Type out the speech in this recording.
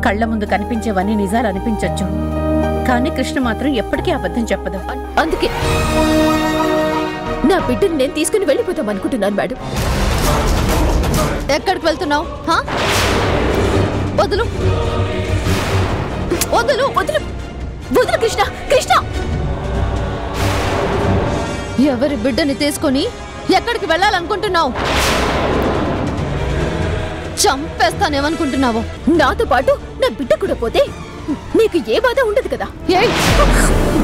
కళ్ళ ముందు కనిపించేవన్నీ నిజాలు అనిపించొచ్చు కానీ కృష్ణ మాత్రం ఎప్పటికీ అబద్ధం చెప్పదు అందుకే నా బిడ్డని నేను తీసుకుని వెళ్ళిపోతాం అనుకుంటున్నాను మేడం ఎక్కడికి వెళ్తున్నావు హా? వదులు వదులు వదులు వదులు కృష్ణ కృష్ణ ఎవరి బిడ్డని తీసుకొని ఎక్కడికి వెళ్ళాలనుకుంటున్నావు చంపేస్తానేమనుకుంటున్నావు నాతో పాటు నా బిడ్డ కూడా పోతే నీకు ఏ బాధ ఉండదు కదా ఏయ్